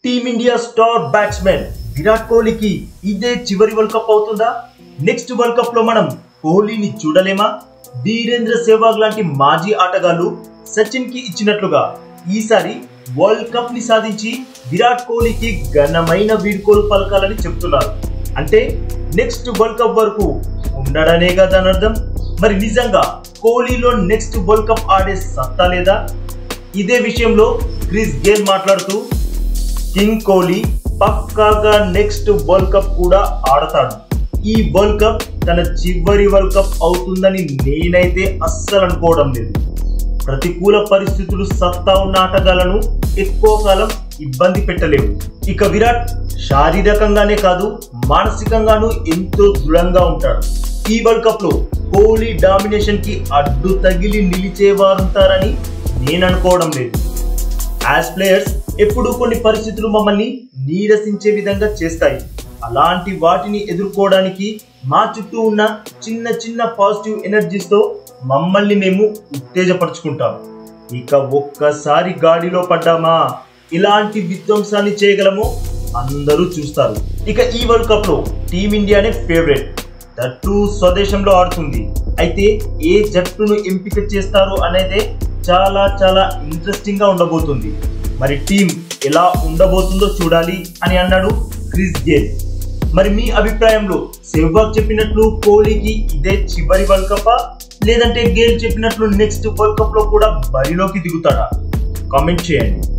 team India star batsmen Virat కోహ్లీకి ఇదే చివరి వరల్డ్ కప్ అవుతుందా నెక్స్ట్ వరల్డ్ కప్ లో మనం కోహ్లీని చూడలేమా వీరేంద్ర సెహ్వాగ్ లాంటి మాజీ ఆటగాళ్లు సచిన్ కి ఇచ్చినట్లుగా ఈసారి వరల్డ్ కప్ ని సాధించి విరాట్ కోహ్లీకి ఘనమైన వీడ్కోలు పలకాలని చెప్తున్నారు అంటే నెక్స్ట్ వరల్డ్ కప్ వరకు ఉండడనే కదా అని అర్థం మరి నిజంగా కోహ్లీలో నెక్స్ట్ వరల్డ్ కప్ ఆడే సత్తా లేదా ఇదే విషయంలో క్రిస్ గేల్ మాట్లాడుతూ కింగ్ కోహ్లీ పక్కాగా నెక్స్ట్ వరల్డ్ కప్ కూడా ఆడతాడు ఈ వరల్డ్ కప్ తన చివరి వరల్డ్ కప్ అవుతుందని నేనైతే అస్సలు అనుకోవడం లేదు ప్రతికూల పరిస్థితులు సత్తా ఉన్న ఆటగాళ్లను ఎక్కువ కాలం ఇబ్బంది పెట్టలేవు ఇక విరాట్ శారీరకంగానే కాదు మానసికంగాను ఎంతో దృఢంగా ఉంటాడు ఈ వరల్డ్ కప్ లో కోహ్లీ డామినేషన్ కి అడ్డు తగిలి నిలిచేవారుంటారని నేను అనుకోవడం లేదు యాజ్ ప్లేయర్స్ ఎప్పుడూ కొన్ని పరిస్థితులు మమ్మల్ని నీరసించే విధంగా చేస్తాయి అలాంటి వాటిని ఎదుర్కోవడానికి మా చుట్టూ ఉన్న చిన్న చిన్న పాజిటివ్ ఎనర్జీస్ తో మమ్మల్ని మేము ఉత్తేజపరుచుకుంటాం ఇక ఒక్కసారి గాడిలో పడ్డామా ఇలాంటి విధ్వంసాన్ని చేయగలమో అందరూ చూస్తారు ఇక ఈ వరల్డ్ కప్ లో టీమిండియానే ఫేవరెట్ జట్టు స్వదేశంలో ఆడుతుంది అయితే ఏ జట్టును ఎంపిక చేస్తారు అనేది చాలా చాలా ఇంట్రెస్టింగ్ గా ఉండబోతుంది మరి టీం ఎలా ఉండబోతుందో చూడాలి అని అన్నాడు క్రిస్ గేల్ మరి మీ అభిప్రాయంలో సెహ్వాగ్ చెప్పినట్లు కోహ్లీకి ఇదే చివరి వరల్డ్ కప్ లేదంటే గేల్ చెప్పినట్లు నెక్స్ట్ వరల్డ్ కప్ లో కూడా బరిలోకి దిగుతాడా కామెంట్ చేయండి